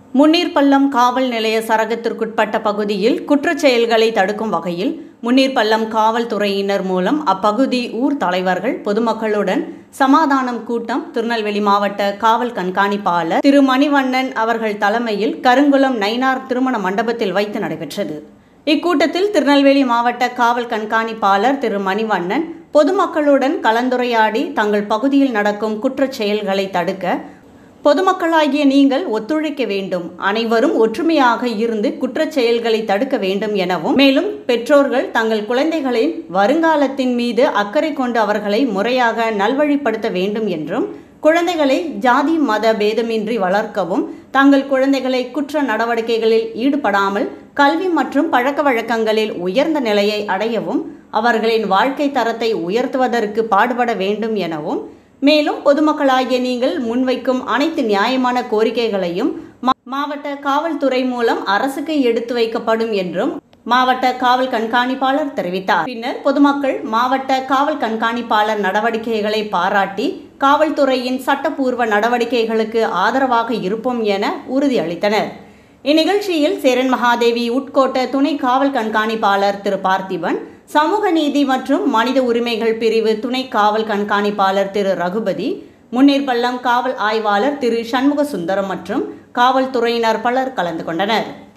முன்னீர்பள்ளம் காவல் நிலைய சரகத்திற்குட்பட்ட பகுதியில் குற்றச் செயல்களை தடுக்கும் வகையில் முன்னீர்பள்ளம் காவல்துறையினர் மூலம் அப்பகுதி ஊர் தலைவர்கள் பொதுமக்களுடன் சமாதானம் கூட்டம் திருநெல்வேலி மாவட்ட காவல் கண்காணிப்பாளர் திரு மணிவண்ணன் அவர்கள் தலைமையில் கருங்குளம் நைனார் திருமண மண்டபத்தில் வைத்து நடைபெற்றது இக்கூட்டத்தில் திருநெல்வேலி மாவட்ட காவல் கண்காணிப்பாளர் திரு மணிவண்ணன் பொதுமக்களுடன் கலந்துரையாடி தங்கள் பகுதியில் நடக்கும் குற்றச் செயல்களை தடுக்க பொதுமக்களாகிய நீங்கள் ஒத்துழைக்க வேண்டும் அனைவரும் ஒற்றுமையாக இருந்து குற்றச் செயல்களை தடுக்க வேண்டும் எனவும் மேலும் பெற்றோர்கள் தங்கள் குழந்தைகளின் வருங்காலத்தின் மீது அக்கறை கொண்டு அவர்களை முறையாக நல்வழிப்படுத்த வேண்டும் என்றும் குழந்தைகளை ஜாதி மத பேதமின்றி வளர்க்கவும் தங்கள் குழந்தைகளை குற்ற நடவடிக்கைகளில் ஈடுபடாமல் கல்வி மற்றும் பழக்க வழக்கங்களில் உயர்ந்த நிலையை அடையவும் அவர்களின் வாழ்க்கை தரத்தை உயர்த்துவதற்கு பாடுபட வேண்டும் எனவும் மேலும் பொதுமக்களாகிய நீங்கள் முன்வைக்கும் அனைத்து நியாயமான கோரிக்கைகளையும் மா- மாவட்ட காவல்துறை மூலம் அரசுக்கு எடுத்து வைக்கப்படும் என்றும் மாவட்ட காவல் கண்காணிப்பாளர் தெரிவித்தார் பின்னர் பொதுமக்கள் மாவட்ட காவல் கண்காணிப்பாளர் நடவடிக்கைகளை பாராட்டி காவல்துறையின் சட்டப்பூர்வ நடவடிக்கைகளுக்கு ஆதரவாக இருப்போம் என உறுதியளித்தனர் இந்நிகழ்ச்சியில் சேரன் மகாதேவி உட்கோட்ட துணை காவல் கண்காணிப்பாளர் திரு பார்த்திபன் சமூக நீதி மற்றும் மனித உரிமைகள் பிரிவு துணை காவல் கண்காணிப்பாளர் திரு ரகுபதி முன்னீர்பள்ளம் காவல் ஆய்வாளர் திரு சண்முக சுந்தரம் மற்றும் காவல்துறையினர் பலர் கலந்து கொண்டனர்